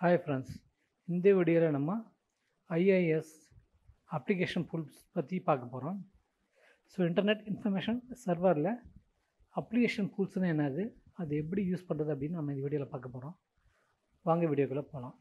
hi friends இந்த வீடியோவில் நம்ம ஐஐஎஸ் அப்ளிகேஷன் ஃபுல்ஸ் பற்றி பார்க்க போகிறோம் ஸோ இன்டர்நெட் இன்ஃபர்மேஷன் சர்வரில் அப்ளிகேஷன் ஃபுல்ஸ்னு என்னது அது எப்படி யூஸ் பண்ணுறது அப்படின்னு நம்ம இந்த வீடியோவில் பார்க்க போகிறோம் வாங்க வீடியோக்குள்ளே போகலாம்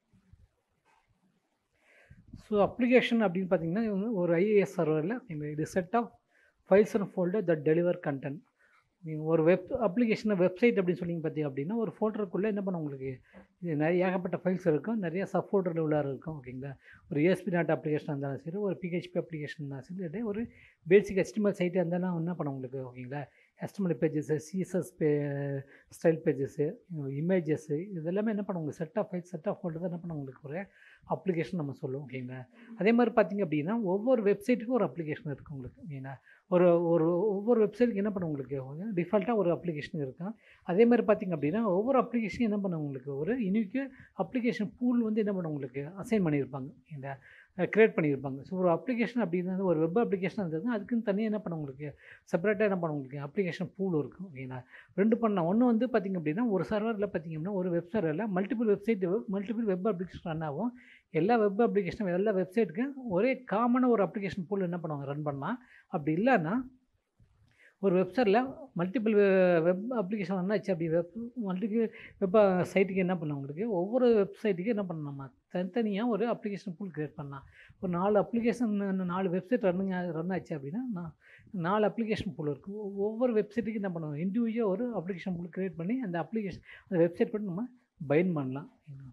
ஸோ அப்ளிகேஷன் அப்படின்னு பார்த்தீங்கன்னா இது வந்து ஒரு ஐஏஎஸ் சர்வரில் இது set of files and folder that deliver content நீங்கள் ஒரு வெப் அப்ளிகேஷனை வெப்சைட் அப்படின்னு சொல்லி பார்த்தீங்க அப்படின்னா ஒரு ஃபோல்டருக்குள்ளே என்ன பண்ண உங்களுக்கு இது நிறைய ஏகப்பட்ட ஃபைல்ஸ் இருக்கும் நிறைய சப் ஃபோல்டரில் உள்ளார இருக்கும் ஓகேங்களா ஒரு ஏஎஸ்பி நாட் அப்ளிகேஷன் இருந்தாலும் சரி ஒரு பிஹெச்பி அப்ளிகேஷன் இருந்தாலும் சரி இல்லை ஒரு பேசிக் HTML சைட்டு இருந்தாலும் என்ன பண்ண உங்களுக்கு ஓகேங்களா HTML பேஜஸ்ஸு சிஎஸ்எஸ் பே ஸ்டைல் பேஜஸ்ஸு இமேஜஸ்ஸு இதெல்லாமே என்ன பண்ண உங்களுக்கு set of file set of folder தான் என்ன பண்ண உங்களுக்கு ஒரு அப்ளிகேஷன் நம்ம சொல்லுவோம் ஓகேங்களா அதே மாதிரி பார்த்தீங்க அப்படின்னா ஒவ்வொரு வெப்சைட்டுக்கும் ஒரு அப்ளிகேஷன் இருக்குது உங்களுக்கு ஓகேங்களா ஒரு ஒரு ஒவ்வொரு வெப்சைட்டுக்கு என்ன பண்ண உங்களுக்கு டிஃபால்ட்டாக ஒரு அப்ளிகேஷன் இருக்கும் அதே மாதிரி பார்த்தீங்க அப்படின்னா ஒவ்வொரு அப்ளிகேஷனும் என்ன பண்ண உங்களுக்கு ஒரு யூனிக்கு அப்ளிகேஷன் பூல் வந்து என்ன பண்ண உங்களுக்கு அசைன் பண்ணியிருப்பாங்க இந்த க்ரியேட் பண்ணியிருப்பாங்க ஸோ ஒரு அப்ளிகேஷன் அப்படின்னா ஒரு வெப் அப்ளிகேஷன் இருந்தது அதுக்குன்னு தனியாக என்ன பண்ண உங்களுக்கு செப்பரேட்டாக என்ன பண்ண உங்களுக்கு அப்ளிகேஷன் பூல் இருக்கும் ஓகேங்களா ரெண்டு பண்ணலாம் ஒன்று வந்து பார்த்திங்க அப்படின்னா ஒரு சர்வரில் பார்த்திங்க அப்படின்னா ஒரு வெப் சர்வரில் multiple website multiple web application run ஆகும் எல்லா வெப் அப்ளிகேஷனும் எல்லா வெப்சைட்டுக்கும் ஒரே காமனாக ஒரு அப்ளிகேஷன் பூல் என்ன பண்ணுவாங்க ரன் பண்ணலாம் அப்படி இல்லைன்னா ஒரு வெப்சைட்டில் மல்டிபிள் வெப் அப்ளிகேஷன் என்னாச்சு அப்படி வெப் மல்டிபிள் வெப் சைட்டுக்கு என்ன பண்ணலாம் உங்களுக்கு ஒவ்வொரு வெப்சைட்டுக்கு என்ன பண்ணலாமா தனித்தனியாக ஒரு அப்ளிகேஷன் பூல் க்ரியேட் பண்ணலாம் ஒரு நாலு அப்ளிகேஷன் நாலு வெப்சைட் ரன்னிங் ரன் ஆச்சு அப்படின்னா நான் நாலு அப்ளிகேஷன் பூல் இருக்குது ஒவ்வொரு வெப்சைட்டுக்கு என்ன பண்ணுவோம் இண்டிவிஜுவலாக ஒரு அப்ளிகேஷன் பூல் க்ரியேட் பண்ணி அந்த அப்ளிகேஷன் அந்த வெப்சைட் பண்ணி நம்ம பைன் பண்ணலாம்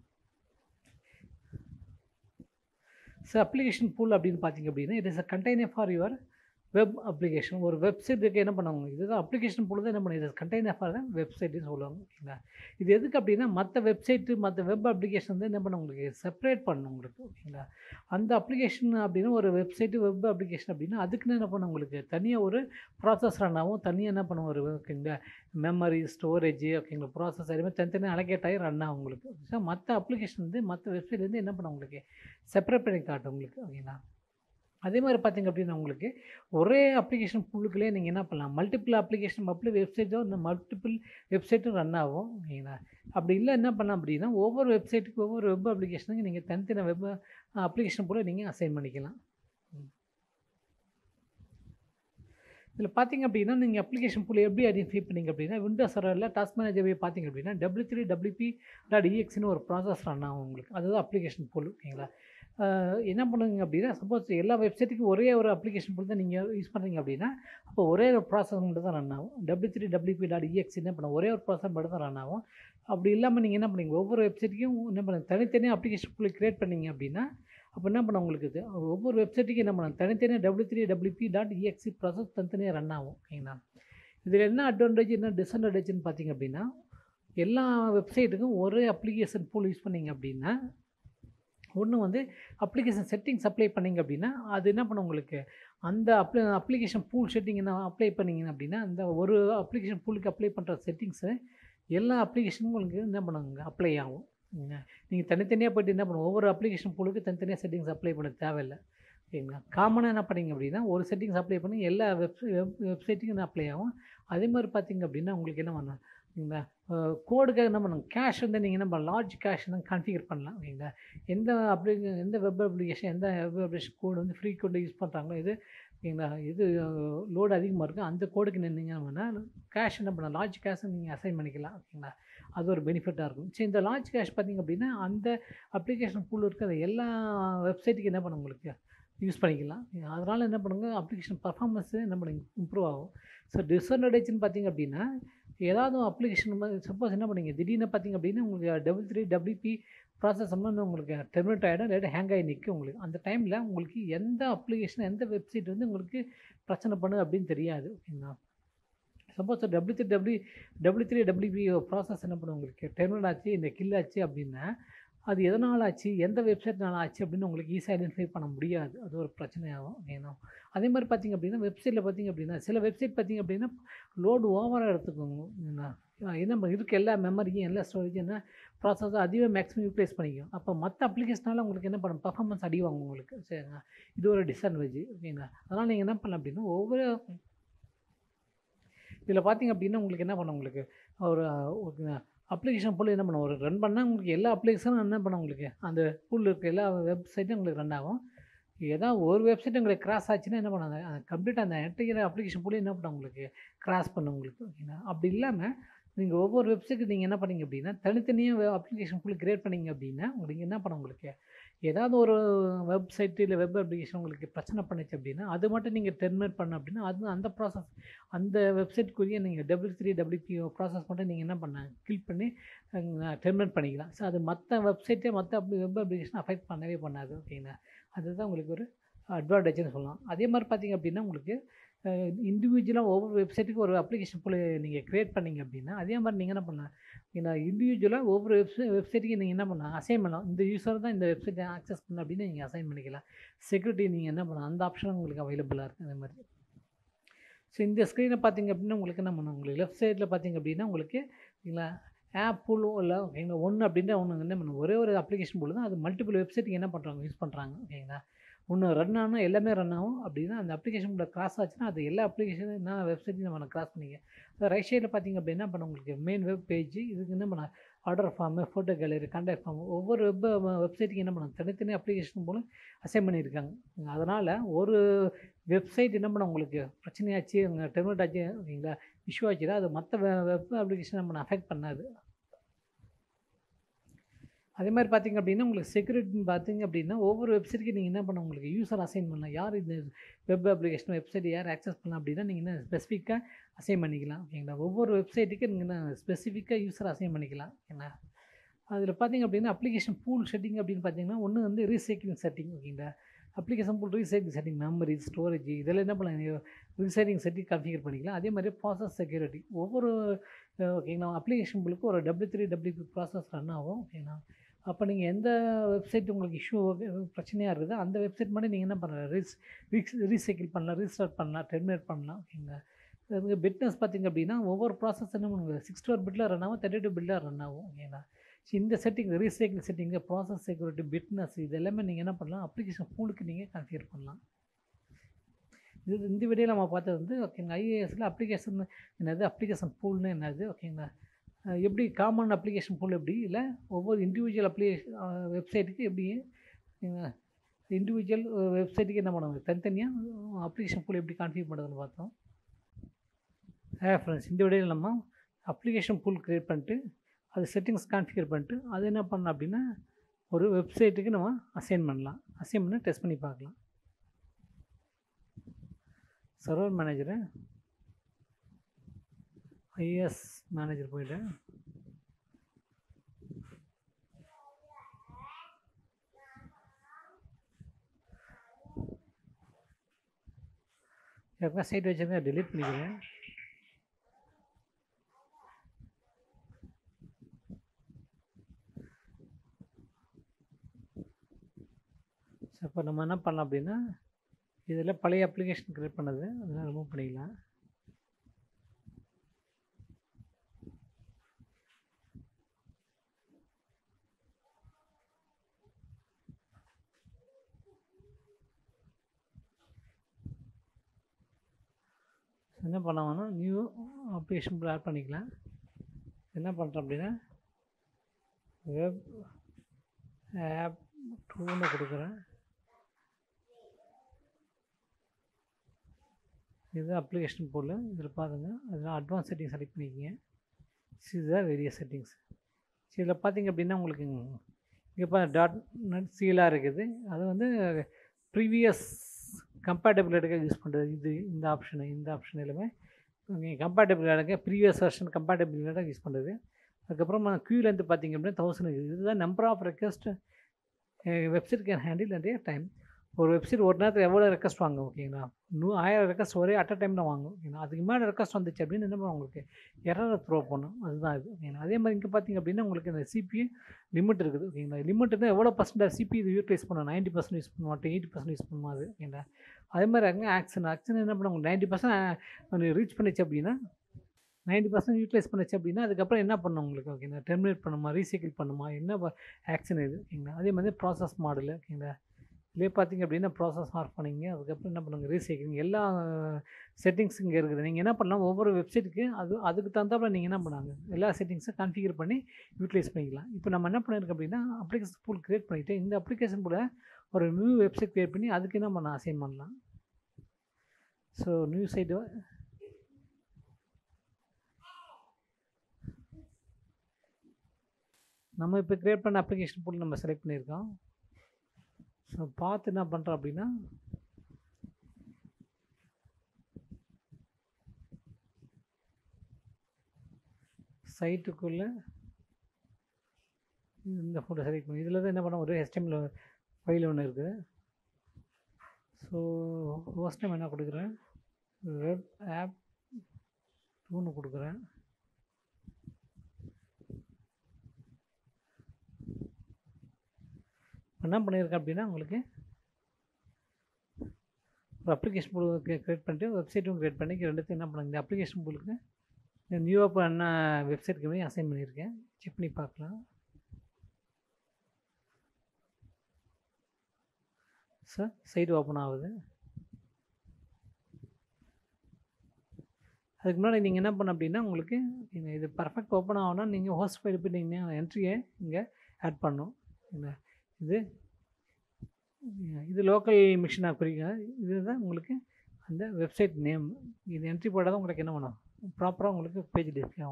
ஸோ அப்ளிகேஷன் பூல் அப்படின்னு பார்த்தீங்க அப்படின்னா it is a container for your web application ஒரு வெப்சைட்டுக்கு என்ன பண்ணுவாங்க இதுதான் அப்ளிகேஷன் போல தான் என்ன பண்ணுது கண்டெய்னர் ஃபார் தான் வெப்சைட்டுன்னு சொல்லுவாங்க ஓகேங்களா இது எதுக்கு அப்படின்னா மற்ற வெப்சைட்டு மற்ற வெப் அப்ளிகேஷன் வந்து என்ன பண்ண உங்களுக்கு செப்பரேட் பண்ணணும் உங்களுக்கு ஓகேங்களா அந்த அப்ளிகேஷன் அப்படின்னா ஒரு வெப்சைட்டு வெப் அப்ளிகேஷன் அப்படின்னா அதுக்குன்னு என்ன பண்ண உங்களுக்கு தனியாக ஒரு ப்ராசஸ் ரன் ஆகும் தனியாக என்ன பண்ணும் ஒரு ஓகேங்களா மெமரி ஸ்டோரேஜ் ஓகேங்களா ப்ராசஸ் அதுமாதிரி தனித்தனியாக அலகேட் ஆகி ரன் ஆகும் உங்களுக்கு ஸோ மற்ற அப்ளிகேஷன் வந்து மற்ற வெப்சைட்லேருந்து என்ன பண்ண உங்களுக்கு செப்பரேட் பண்ணி காட்டும் உங்களுக்கு ஓகேங்களா அதே மாதிரி பார்த்திங்க அப்படின்னா உங்களுக்கு ஒரே அப்ளிகேஷன் புல்லுக்குள்ளே நீங்கள் என்ன பண்ணலாம் மல்டிபிள் அப்ளிகேஷன் மல்டிபிள் வெப்சைட்டோ இந்த மல்டிபிள் வெப்சைட்டும் ரன் ஆகும் ஓகேங்களா அப்படி இல்லை என்ன பண்ணலாம் அப்படின்னா ஒவ்வொரு வெப்சைட்டுக்கு ஒவ்வொரு வெப் அப்ளிகேஷனுக்கு நீங்கள் தனித்தனி வெப் அப்ளிகேஷன் போல் நீங்கள் அசைன் பண்ணிக்கலாம் இதில் பார்த்தீங்க அப்படின்னா நீங்கள் அப்ளிகேஷன் பூல் எப்படி ஐடென்டிஃபை பண்ணீங்க அப்படின்னா விண்டோஸ் சர்வரில் டாஸ்க் மேனேஜர் போய் பார்த்தீங்க அப்படின்னா டபிள்யூ த்ரீ டபிள்யூபி டாட் இஎக்ஸ்னு ஒரு ப்ராசஸ் ரன் ஆகும் உங்களுக்கு அதுதான் அப்ளிகேஷன் பூல் ஓகேங்களா என்ன பண்ணுங்க அப்படின்னா சப்போஸ் எல்லா வெப்சைட்டுக்கும் ஒரே ஒரு அப்ளிகேஷன் பூல் தான் நீங்கள் யூஸ் பண்ணுறீங்க அப்படின்னா அப்போ ஒரே ஒரு ப்ராசஸ் மட்டும் தான் ரன் ஆகும் W three W P dot E X என்ன பண்ண ஒரே ஒரு ப்ராசஸ் மட்டும் தான் ரன் ஆகும் அப்படி இல்லாமல் நீங்கள் என்ன பண்ணுங்க ஒவ்வொரு வெப்சைட்டுக்கும் என்ன பண்ணுங்க தனித்தனியாக அப்ளிகேஷன் பூல் க்ரியேட் பண்ணீங்க அப்படின்னா அப்போ என்ன பண்ண உங்களுக்கு இது ஒவ்வொரு வெப்சைட்டுக்கும் என்ன பண்ணலாம் தனித்தனியாக டபிள்யூ த்ரீ டபிள்யூபி டாட் இஎக்ஸி ப்ராசஸ் தனித்தனியாக ரன் ஆகும் ஓகேங்களா இதில் என்ன அட்வான்டேஜ் என்ன டிஸ்அட்வான்டேஜ்னு பார்த்தீங்க அப்படின்னா எல்லா வெப்சைட்டுக்கும் ஒரே அப்ளிகேஷன் பூல் யூஸ் பண்ணிங்க அப்படின்னா ஒன்று வந்து அப்ளிகேஷன் செட்டிங்ஸ் அப்ளை பண்ணிங்க அப்படின்னா அது என்ன பண்ணும் உங்களுக்கு அந்த அப்ளை அப்ளிகேஷன் பூல் செட்டிங் என்ன அப்ளை பண்ணிங்க அப்படின்னா அந்த ஒரு அப்ளிகேஷன் பூலுக்கு அப்ளை பண்ணுற செட்டிங்ஸு எல்லா அப்ளிகேஷனும் உங்களுக்கு என்ன பண்ணுங்க அப்ளை ஆகும் நீங்கள் தனித்தனியாக போய்ட்டு என்ன பண்ணுவோம் ஒவ்வொரு அப்ளிகேஷன் பூலுக்கு தனித்தனியாக செட்டிங்ஸ் அப்ளை பண்ண தேவையில்லை ஓகேங்களா காமனாக என்ன பண்ணிங்க அப்படின்னா ஒரு செட்டிங்ஸ் அப்ளை பண்ணி எல்லா வெப் வெப்சைட்டுக்கும் அப்ளை ஆகும் அதே மாதிரி பார்த்தீங்க அப்படின்னா உங்களுக்கு என்ன பண்ணலாம் இந்த கோடுக்காக என்ன பண்ணுங்க கேஷ் வந்து நீங்கள் என்ன பண்ணலாம் லார்ஜ் கேஷ் வந்து கான்ஃபிகர் பண்ணலாம் ஓகேங்களா எந்த அப்ளி எந்த வெப் அப்ளிகேஷன் எந்த வெப் அப்ளிகேஷன் கோடு வந்து ஃப்ரீ கோடு யூஸ் பண்ணுறாங்களோ இது ஓகேங்களா இது லோடு அதிகமாக இருக்குது அந்த கோடுக்கு நின்றீங்கன்னா கேஷ் என்ன பண்ணலாம் லார்ஜ் கேஷை நீங்கள் அசைன் பண்ணிக்கலாம் ஓகேங்களா அது ஒரு பெனிஃபிட்டாக இருக்கும் சரி இந்த லார்ஜ் கேஷ் பார்த்திங்க அப்படின்னா அந்த அப்ளிகேஷன் பூல் இருக்கிற எல்லா வெப்சைட்டுக்கு என்ன பண்ண உங்களுக்கு யூஸ் பண்ணிக்கலாம் அதனால் என்ன பண்ணுங்க அப்ளிகேஷன் பர்ஃபார்மன்ஸு என்ன பண்ணுங்க இம்ப்ரூவ் ஆகும் ஸோ டிஸ்அட்வான்டேஜ்னு பார்த்திங்க அப்படின்னா ஏதாவது அப்ளிகேஷன் சப்போஸ் என்ன பண்ணுங்க திடீர்னு பார்த்திங்க அப்படின்னா உங்களுக்கு டபுள் த்ரீ டபிள்யூபி ப்ராசஸ் வந்து உங்களுக்கு டெர்மினேட் ஆகிடும் இல்லாட்டி ஹேங் ஆகி நிற்கும் உங்களுக்கு அந்த டைமில் உங்களுக்கு எந்த அப்ளிகேஷன் எந்த வெப்சைட் வந்து உங்களுக்கு பிரச்சனை பண்ணுது அப்படின்னு தெரியாது ஓகேங்களா suppose W three W W three W P process என்ன பண்ணும் உங்களுக்கு டெர்மினேட் ஆச்சு இந்த கில் ஆச்சு அப்படின்னா அது எதனால் ஆச்சு எந்த வெப்சைட்னால ஆச்சு அப்படின்னு உங்களுக்கு ஈஸியாக ஐடென்டிஃபை பண்ண முடியாது அது ஒரு பிரச்சனையாகும் வேணும் அதே மாதிரி பார்த்திங்க அப்படின்னா வெப்சைட்டில் பார்த்திங்க அப்படின்னா சில வெப்சைட் பார்த்திங்க அப்படின்னா லோடு ஓவராக எடுத்துக்கோங்க என்ன இருக்க எல்லா மெமரியும் எல்லா ஸ்டோரேஜும் என்ன ப்ராசஸும் அதிகமாக மேக்ஸிமம் யூட்டிலைஸ் பண்ணிக்கும் அப்போ மற்ற அப்ளிகேஷனால் உங்களுக்கு என்ன பண்ணும் பர்ஃபார்மன்ஸ் அடி வாங்கும் உங்களுக்கு சரிங்க இது ஒரு டிஸ்அட்வான்டேஜ் ஓகேங்களா அதனால் நீங்கள் என்ன பண்ணலாம் அப்படின்னா ஒவ்வொரு இதில் பார்த்தீங்க அப்படின்னா உங்களுக்கு என்ன பண்ணும் உங்களுக்கு ஒரு அப்ளிகேஷன் புல் என்ன பண்ணும் ஒரு ரன் பண்ணால் உங்களுக்கு எல்லா அப்ளிகேஷனும் என்ன பண்ணும் உங்களுக்கு அந்த புல் இருக்க எல்லா வெப்சைட்டும் உங்களுக்கு ரன் ஆகும் ஏதாவது ஒரு வெப்சைட் உங்களுக்கு கிராஸ் ஆச்சுன்னா என்ன பண்ணாங்க அந்த கம்ப்ளீட்டாக அந்த என்டையர் அப்ளிகேஷன் புல் என்ன பண்ணும் உங்களுக்கு கிராஸ் பண்ணும் உங்களுக்கு ஓகேங்களா அப்படி இல்லாமல் நீங்கள் ஒவ்வொரு வெப்சைட்டு நீங்கள் என்ன பண்ணீங்க அப்படின்னா தனித்தனியாக அப்ளிகேஷன் ஃபுல் கிரியேட் பண்ணீங்க அப்படின்னா உங்களுக்கு என்ன பண்ண உங்களுக்கு ஏதாவது ஒரு வெப்சைட் இல்லை வெப் அப்ளிகேஷன் உங்களுக்கு பிரச்சனை பண்ணுச்சு அப்படின்னா அது மட்டும் நீங்கள் டெர்மினேட் பண்ண அப்படின்னா அது அந்த ப்ராசஸ் அந்த வெப்சைட்க்குரிய நீங்கள் டபிள்யூ த்ரீ டபிள்யூபி ப்ராசஸ் மட்டும் நீங்கள் என்ன பண்ண கிளிக் பண்ணி டெர்மினேட் பண்ணிக்கலாம் ஸோ அது மற்ற வெப்சைட்டே மற்ற வெப் அப்ளிகேஷன் அஃபெக்ட் பண்ணவே பண்ணாது ஓகேங்களா அதுதான் உங்களுக்கு ஒரு அட்வான்டேஜ்னு சொல்லலாம் அதே மாதிரி பார்த்தீங்க அப்படின்னா உங்களுக்கு இண்டிவிஜுவலாக ஒவ்வொரு வெப்சைட்டுக்கு ஒரு அப்ளிகேஷன் போல் நீங்கள் க்ரியேட் பண்ணீங்க அப்படின்னா அதே மாதிரி நீங்கள் என்ன பண்ணலாம் ஏன்னா இண்டிவிஜுவலாக ஒவ்வொரு வெப்சை வெப்சைட்டுக்கு நீங்கள் என்ன பண்ணலாம் அசைன் பண்ணலாம் இந்த யூஸர் தான் இந்த வெப்சைட்டை ஆக்சஸ் பண்ண அப்படின்னு நீங்கள் அசைன் பண்ணிக்கலாம் செக்யூரிட்டி நீங்கள் என்ன பண்ணலாம் அந்த ஆப்ஷனும் உங்களுக்கு அவைலபிளாக இருக்குது அதே மாதிரி ஸோ இந்த ஸ்க்ரீனை பார்த்தீங்க அப்படின்னா உங்களுக்கு என்ன பண்ணணும் உங்களுக்கு லெஃப்ட் சைடில் பார்த்தீங்க அப்படின்னா உங்களுக்கு இல்லை ஆப் புல் இல்லை ஓகேங்களா ஒன்று அப்படின்னா ஒன்று என்ன பண்ணும் ஒரே ஒரு அப்ளிகேஷன் போல் தான் அது மல்டிபிள் வெப்சைட்டுக்கு என்ன பண்ணுறாங்க யூஸ் பண்ணுறாங்க ஓகேங்களா ஒன்று ரன் ஆனால் எல்லாமே ரன் ஆகும் அப்படின்னா அந்த அப்ளிகேஷன் கூட கிராஸ் ஆச்சுன்னா அது எல்லா அப்ளிகேஷனும் என்ன வெப்சைட்டையும் நம்ம கிராஸ் பண்ணிக்க ஸோ ரைட் சைடில் பார்த்தீங்க அப்படின்னா இப்போ உங்களுக்கு மெயின் வெப் பேஜ் இதுக்கு என்ன பண்ண order form photo gallery contact form ஒவ்வொரு வெப் வெப்சைட்டுக்கு என்ன பண்ணாங்க தனித்தனி அப்ளிகேஷன் போல் அசைன் பண்ணியிருக்காங்க அதனால் ஒரு வெப்சைட் என்ன பண்ண உங்களுக்கு பிரச்சனையாச்சு உங்கள் டெர்மினேட் ஆச்சு ஓகேங்களா இஷ்யூ ஆச்சுன்னா அது மற்ற வெப் அப்ளிகேஷன் நம்ம அஃபெக்ட் பண்ணாது அதே மாதிரி பார்த்தீங்க அப்படின்னா உங்களுக்கு செக்யூரிட்டின்னு பார்த்தீங்க அப்படின்னா ஒவ்வொரு வெப்சைட்டுக்கு நீங்கள் என்ன பண்ண உங்களுக்கு யூசர் அசைன் பண்ணலாம் யார் இந்த வெப் அப்ளிகேஷன் வெப்சைட் யார் ஆக்சஸ் பண்ணலாம் அப்படின்னா நீங்கள் என்ன ஸ்பெசிஃபிக்காக அசைன் பண்ணிக்கலாம் ஓகேங்களா ஒவ்வொரு வெப்சைட்டுக்கு நீங்கள் என்ன ஸ்பெசிஃபிக்காக யூசர் அசைன் பண்ணிக்கலாம் என்ன அதில் பார்த்தீங்க அப்படின்னா அப்ளிகேஷன் பூல் செட்டிங் அப்படின்னு பார்த்தீங்கன்னா ஒன்று வந்து ரீசைக்கிளிங் செட்டிங் ஓகேங்களா application pool recycle setting memory storage இதெல்லாம் என்ன பண்ணலாம் ரீசைக்கிங் செட்டிங் கன்ஃபிகர் பண்ணிக்கலாம் அதே மாதிரி ப்ராசஸ் செக்யூரிட்டி ஒவ்வொரு ஓகேங்களா அப்ளிகேஷன் புல்லுக்கு ஒரு W three W process run ஆகும் ஓகேங்களா அப்போ நீங்கள் எந்த வெப்சைட் உங்களுக்கு இஷ்யூ பிரச்சனையாக இருக்குதோ அந்த வெப்சைட் மட்டும் நீங்கள் என்ன பண்ணலாம் ரீஸ் ரீஸ் ரீசைக்கிள் பண்ணலாம் ரீஸ்டார்ட் பண்ணலாம் டெர்மினேட் பண்ணலாம் ஓகேங்களா அதுக்கு பிட்னஸ் பார்த்திங்க அப்படின்னா ஒவ்வொரு ப்ராசஸ் என்ன பண்ணுங்க சிக்ஸ் டூ பிட்டில் ரன் ஆகும் தேர்ட்டி டூ பிட்டில் ரன் ஆகும் ஓகேங்களா ஸோ இந்த setting recycle setting process security bitness இது எல்லாமே நீங்கள் என்ன பண்ணலாம் அப்ளிகேஷன் ஃபோனுக்கு நீங்கள் கன்ஃபிகர் பண்ணலாம் இது இந்த வீடியோவில் நம்ம பார்த்தது வந்து ஓகேங்க ஐஏஎஸில் அப்ளிகேஷன் என்னது அப்ளிகேஷன் பூல்னு என்னது ஓகேங்களா எப்படி காமன் அப்ளிகேஷன் பூல் எப்படி இல்லை ஒவ்வொரு இண்டிவிஜுவல் அப்ளிகேஷன் வெப்சைட்டுக்கு எப்படி இண்டிவிஜுவல் வெப்சைட்டுக்கு என்ன பண்ணுவாங்க தனித்தனியாக அப்ளிகேஷன் பூல் எப்படி கான்ஃபிகர் பண்ணுறதுன்னு பார்த்தோம் ஹே ஃப்ரெண்ட்ஸ் இந்த வீடியோவில் நம்ம அப்ளிகேஷன் பூல் க்ரியேட் பண்ணிட்டு அது செட்டிங்ஸ் கான்ஃபிகர் பண்ணிட்டு அது என்ன பண்ணலாம் அப்படின்னா ஒரு வெப்சைட்டுக்கு நம்ம அசைன் பண்ணலாம் அசைன் பண்ணி டெஸ்ட் பண்ணி பார்க்கலாம் சர்வர் மேனேஜரு ஐஎஸ் மேனேஜர் போயிட்டேன் எப்போ சைட் வச்சுருந்தேன் டெலீட் பண்ணிக்கிறேன் இப்போ நம்ம என்ன பண்ணலாம் அப்படின்னா இதில் பழைய அப்ளிகேஷன் க்ரியேட் பண்ணது அதெல்லாம் ரிமூவ் பண்ணிக்கலாம் என்ன பண்ணாங்கன்னா நியூ அப்ளிகேஷன் ஆட் பண்ணிக்கலாம் என்ன பண்ணுறோம் அப்படின்னா வெப் ஆப் டூன்னு கொடுக்குறேன் இது அப்ளிகேஷன் போல் இதில் பாருங்க அதில் அட்வான்ஸ் செட்டிங் செலக்ட் பண்ணிக்கிங்க இதுதான் வேரியஸ் செட்டிங்ஸ் இதில் பார்த்தீங்க அப்படின்னா உங்களுக்கு இங்கே பா டாட் நெட் சீலாக இருக்குது அது வந்து ப்ரீவியஸ் கம்பேட்டபிலிட்டிக்காக யூஸ் பண்ணுறது இது இந்த ஆப்ஷனு இந்த ஆப்ஷன் எல்லாமே நீங்கள் கம்பேட்டபிளாக ப்ரீவியஸ் வெர்ஷன் கம்பேட்டபிலிட்டாக யூஸ் பண்ணுறது அதுக்கப்புறம் க்யூலேருந்து பார்த்தீங்க அப்படின்னா தௌசண்ட் இதுதான் number of request website can handle நிறைய டைம் ஒரு வெப்சைட் ஒரு நேரத்தில் எவ்வளோ ரெக்வஸ்ட் வாங்கும் ஓகேங்களா நூ ஆயிரம் ரெக்வஸ்ட் ஒரே அட் அ டைமில் வாங்கும் ஓகேங்களா அதுக்கு மேலே ரெக்வஸ்ட் வந்துச்சு அப்படின்னு என்ன பண்ணும் உங்களுக்கு எரரை த்ரோ பண்ணும் அதுதான் இது ஓகேங்களா அதே மாதிரி இங்கே பார்த்தீங்க அப்படின்னா உங்களுக்கு இந்த சிபி லிமிட் இருக்குது ஓகேங்களா லிமிட் இருந்தால் எவ்வளோ பர்சன்ட் சிபி இது யூட்டிலைஸ் பண்ணணும் நைன்ட்டி பர்சன்ட் யூஸ் பண்ண மாட்டோம் எயிட்டி பர்சன்ட் யூஸ் பண்ணுமா அது ஓகேங்களா அதே மாதிரி அங்கே ஆக்ஷன் ஆக்ஷன் என்ன பண்ண உங்களுக்கு நைன்ட்டி பர்சன்ட் ரீச் பண்ணிச்சு அப்படின்னா நைன்ட்டி பர்சன்ட் யூட்டிலைஸ் பண்ணிச்சு அப்படின்னா அதுக்கப்புறம் என்ன பண்ணும் உங்களுக்கு ஓகேங்களா டெர்மினேட் பண்ணுமா ரீசைக்கிள் பண்ணுமா என்ன ஆக்ஷன் இது ஓகேங்களா அதே மாதிரி ப்ராசஸ் மாடல் ஓகேங்களா இதுலேயே பார்த்தீங்க அப்படின்னா ப்ராசஸ் ஆஃப் பண்ணிங்க அதுக்கப்புறம் என்ன பண்ணுங்க ரீசைக்கிளிங் எல்லா செட்டிங்ஸ் இங்கே இருக்குது நீங்கள் என்ன பண்ணலாம் ஒவ்வொரு வெப்சைட்டுக்கு அது அதுக்கு தகுந்தாப்புல நீங்கள் என்ன பண்ணாங்க எல்லா செட்டிங்ஸும் கான்ஃபிகர் பண்ணி யூட்டிலைஸ் பண்ணிக்கலாம் இப்போ நம்ம என்ன பண்ணியிருக்கோம் அப்படின்னா அப்ளிகேஷன் பூல் க்ரியேட் பண்ணிவிட்டு இந்த அப்ளிகேஷன் பூல ஒரு நியூ வெப்சைட் க்ரியேட் பண்ணி அதுக்கு என்ன பண்ண அசைன் பண்ணலாம் ஸோ நியூ சைட்டு நம்ம இப்போ க்ரியேட் பண்ண அப்ளிகேஷன் பூல் நம்ம செலக்ட் பண்ணியிருக்கோம் ஸோ பார்த்து என்ன பண்ணுறோம் அப்படின்னா சைட்டுக்குள்ளே இந்த ஃபோட்டோ செலக்ட் பண்ணி இதில் தான் என்ன பண்ண ஒரு HTML ஃபைல் ஒன்று இருக்குது ஸோ ஃபர்ஸ்ட் டைம் என்ன கொடுக்குறேன் வெப் ஆப் டூன்னு கொடுக்குறேன் என்ன பண்ணியிருக்கேன் அப்படின்னா உங்களுக்கு ஒரு அப்ளிகேஷன் புல் க்ரியேட் பண்ணிட்டு வெப்சைட்டும் க்ரியேட் பண்ணி ரெண்டுத்தையும் என்ன பண்ணுங்க இந்த அப்ளிகேஷன் புல்லுக்கு இந்த நியூவாக இப்போ என்ன வெப்சைட்க்கு போய் அசைன் பண்ணியிருக்கேன் செக் பண்ணி பார்க்கலாம் சார் சைட் ஓப்பன் ஆகுது அதுக்கு முன்னாடி நீங்கள் என்ன பண்ண அப்படின்னா உங்களுக்கு இந்த இது பர்ஃபெக்ட் ஓப்பன் ஆகணும்னா நீங்கள் ஹோஸ்ட் ஃபைல் போய் நீங்கள் என்ட்ரியை இங்கே ஆட் பண்ணணும் என்ன இது இது லோக்கல் மிஷினாக குறிங்க இதுதான் உங்களுக்கு அந்த வெப்சைட் நேம் இது என்ட்ரி போட்டால் தான் உங்களுக்கு என்ன பண்ணும் ப்ராப்பராக உங்களுக்கு பேஜ் டிஸ்பிளே ஆகும்